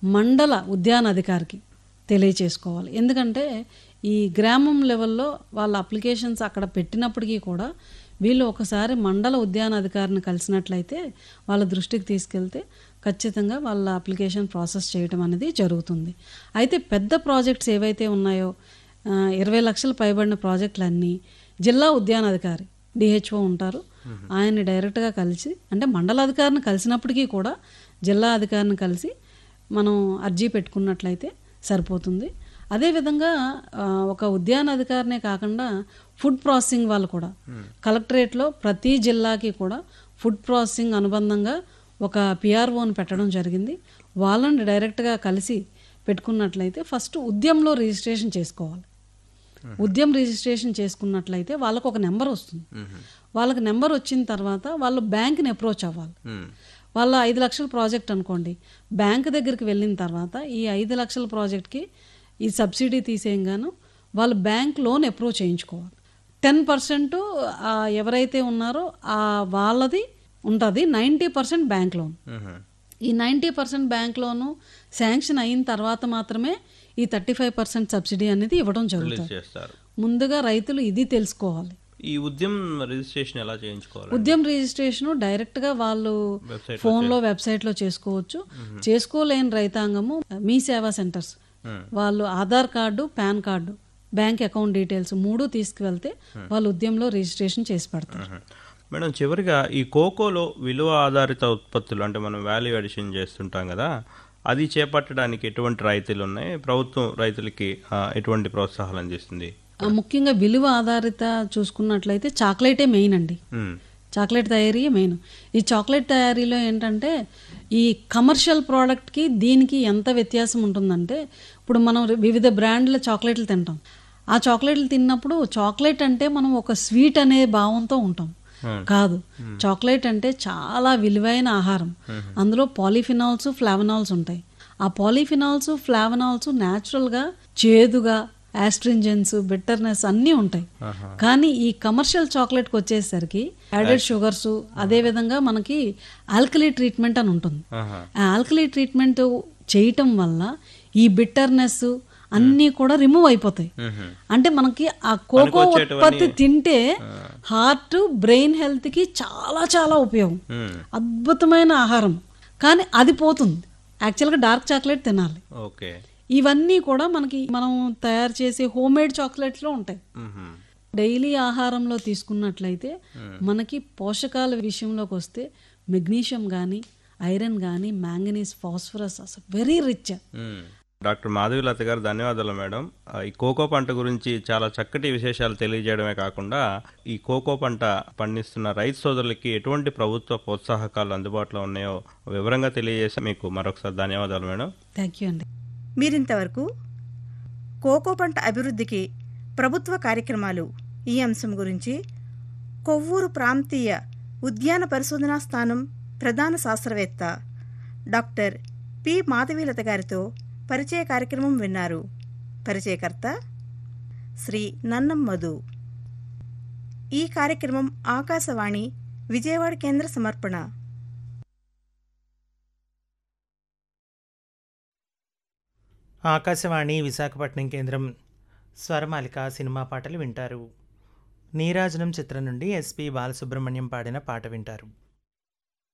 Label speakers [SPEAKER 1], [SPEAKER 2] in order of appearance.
[SPEAKER 1] మండల ఉద్యాన అధికారికి తెలియచేసుకోవాలి ఎందుకంటే ఈ గ్రామం లెవెల్లో వాళ్ళ అప్లికేషన్స్ అక్కడ పెట్టినప్పటికీ కూడా వీళ్ళు ఒకసారి మండల ఉద్యాన అధికారిని కలిసినట్లయితే వాళ్ళ దృష్టికి తీసుకెళ్తే ఖచ్చితంగా వాళ్ళ అప్లికేషన్ ప్రాసెస్ చేయడం అనేది జరుగుతుంది అయితే పెద్ద ప్రాజెక్ట్స్ ఏవైతే ఉన్నాయో ఆ, ఇరవై లక్షలు పైబడిన ప్రాజెక్టులన్నీ జిల్లా ఉద్యాన అధికారి డిహెచ్ఓ ఉంటారు ఆయన్ని డైరెక్ట్గా కలిసి అంటే మండలాధికారిని కలిసినప్పటికీ కూడా జిల్లా అధికారిని కలిసి మనం అర్జీ పెట్టుకున్నట్లయితే సరిపోతుంది అదేవిధంగా ఆ, ఒక ఉద్యాన అధికారినే కాకుండా ఫుడ్ ప్రాసెసింగ్ వాళ్ళు కూడా కలెక్టరేట్లో ప్రతి జిల్లాకి కూడా ఫుడ్ ప్రాసెసింగ్ అనుబంధంగా ఒక పిఆర్ఓని పెట్టడం జరిగింది వాళ్ళని డైరెక్ట్గా కలిసి పెట్టుకున్నట్లయితే ఫస్ట్ ఉద్యమంలో రిజిస్ట్రేషన్ చేసుకోవాలి ఉద్యమ్ రిజిస్ట్రేషన్ చేసుకున్నట్లయితే వాళ్ళకు ఒక నెంబర్ వస్తుంది వాళ్ళకి నెంబర్ వచ్చిన తర్వాత వాళ్ళు బ్యాంక్ని అప్రోచ్ అవ్వాలి వాళ్ళ ఐదు లక్షల ప్రాజెక్ట్ అనుకోండి బ్యాంక్ దగ్గరికి వెళ్ళిన తర్వాత ఈ ఐదు లక్షల ప్రాజెక్ట్కి ఈ సబ్సిడీ తీసేయంగాను వాళ్ళు బ్యాంక్ లోన్ అప్రూవ్ చేయించుకోవాలి టెన్ పర్సెంట్ ఎవరైతే ఉన్నారో ఆ వాళ్ళది ఉంటుంది నైంటీ పర్సెంట్ బ్యాంక్ లోన్ ఈ ninety percent bank loan sanction అయిన తర్వాత మాత్రమే ఈ థర్టీ ఫైవ్ పర్సెంట్ సబ్సిడీ అనేది ఇవ్వడం జరుగుతుంది
[SPEAKER 2] చేస్తారు
[SPEAKER 1] ముందుగా రైతులు ఇది తెలుసుకోవాలి
[SPEAKER 2] ఈ ఉద్యమం రిజిస్ట్రేషన్ ఎలా చేయించుకోవాలి
[SPEAKER 1] ఉద్యమ రిజిస్ట్రేషన్ డైరెక్ట్ గా వాళ్ళు ఫోన్ లో వెబ్సైట్ లో చేసుకోవచ్చు చేసుకోలేని రైతాంగము మీ సేవా సెంటర్స్ వాళ్ళు Aadhaar card PAN card bank account details మూడు తీసుకువెళ్తే వాళ్ళు ఉద్యమంలో రిజిస్ట్రేషన్ చేసి పెడతారు
[SPEAKER 2] మేడం చివరిగా ఈ కోకోలో విలువ ఆధారిత ఉత్పత్తులు అంటే మనం వాల్యూ అడిషన్ చేస్తుంటాం కదా అది చేపట్టడానికి ఎటువంటి రైతులు ఉన్నాయి ప్రభుత్వం రైతులకి ఆ, ఎటువంటి ప్రోత్సాహాలు అందిస్తుంది
[SPEAKER 1] ఆ, ముఖ్యంగా విలువ ఆధారిత చూసుకున్నట్లయితే చాక్లెటే మెయిన్ అండి
[SPEAKER 2] మ్మ్.
[SPEAKER 1] చాక్లెట్ తయారీ మెయిన్ ఈ చాక్లెట్ తయారీలో ఏంటంటే ఈ కమర్షియల్ ప్రోడక్ట్కి దీనికి ఎంత వ్యత్యాసం ఉంటుందంటే ఇప్పుడు మనం వివిధ బ్రాండ్ల చాక్లెట్లు తింటాం ఆ చాక్లెట్లు తిన్నప్పుడు చాక్లెట్ అంటే మనం ఒక స్వీట్ అనే భావంతో ఉంటాం కాదు చాక్లెట్ అంటే చాలా విలువైన ఆహారం అందులో పాలిఫినాల్స్ ఫ్లావనాల్స్ ఉంటాయి ఆ పాలిఫినాల్స్ ఫ్లావనాల్స్ న్యాచురల్గా చేదుగా ఆస్ట్రింజెన్స్ బిట్టర్నెస్ అన్నీ ఉంటాయి కానీ ఈ కమర్షియల్ చాక్లెట్కి వచ్చేసరికి యాడెడ్ షుగర్స్ అదే విధంగా మనకి ఆల్కలీ ట్రీట్మెంట్ అని ఉంటుంది
[SPEAKER 2] ఆహా.
[SPEAKER 1] ఆ ఆల్కలీ ట్రీట్మెంట్ చేయటం వల్ల ఈ బిట్టర్నెస్ అన్నీ కూడా రిమూవ్ అయిపోతాయి
[SPEAKER 2] మ్మ్.
[SPEAKER 1] అంటే మనకి ఆ కోకో ఉత్పత్తి తింటే హార్ట్ బ్రెయిన్ హెల్త్ కి చాలా చాలా ఉపయోగం
[SPEAKER 2] మ్మ్.
[SPEAKER 1] అద్భుతమైన ఆహారం కానీ అది పోతుంది యాక్చువల్గా డార్క్ చాక్లెట్ తినాలి
[SPEAKER 2] ఓకే
[SPEAKER 1] ఇవన్నీ కూడా మనకి మనం తయారు చేసే హోమ్ మేడ్ చాక్లెట్లో ఉంటాయి
[SPEAKER 2] మ్మ్.
[SPEAKER 1] డైలీ ఆహారంలో తీసుకున్నట్లయితే మనకి పోషకాల విషయంలోకి వస్తే మెగ్నీషియం కానీ ఐరన్ కానీ మ్యాంగనీస్ ఫాస్ఫరస్ అసలు very rich
[SPEAKER 2] hmm. Doctor Madhavilatha గారు ధన్యవాదాలు మేడం ఆ, ఈ కోకో పంట గురించి చాలా చక్కటి విశేషాలు తెలియజేయడమే కాకుండా ఈ కోకో పంట పండిస్తున్న రైతు సోదరులకి ఎటువంటి ప్రభుత్వ ప్రోత్సాహకాలు అందుబాటులో ఉన్నాయో వివరంగా తెలియజేసి మీకు మరొకసారి ధన్యవాదాలు మేడం
[SPEAKER 1] థ్యాంక్ యూ అండి
[SPEAKER 3] మీరింతవరకు కోకో పంట అభివృద్ధికి ప్రభుత్వ కార్యక్రమాలు ఈ అంశం గురించి కొవ్వూరు ప్రాంతీయ ఉద్యాన పరిశోధనా స్థానం ప్రధాన శాస్త్రవేత్త డాక్టర్ పి మాధవీలత గారితో పరిచయ కార్యక్రమం విన్నారు పరిచయకర్త శ్రీ నన్నం మధు ఈ కార్యక్రమం ఆకాశవాణి విజయవాడ కేంద్ర సమర్పణ
[SPEAKER 4] ఆకాశవాణి విశాఖపట్నం కేంద్రం స్వరమాలిక సినిమా పాటలు వింటారు నీరాజనం చిత్రం నుండి ఎస్పి బాలసుబ్రహ్మణ్యం పాడిన పాట వింటారు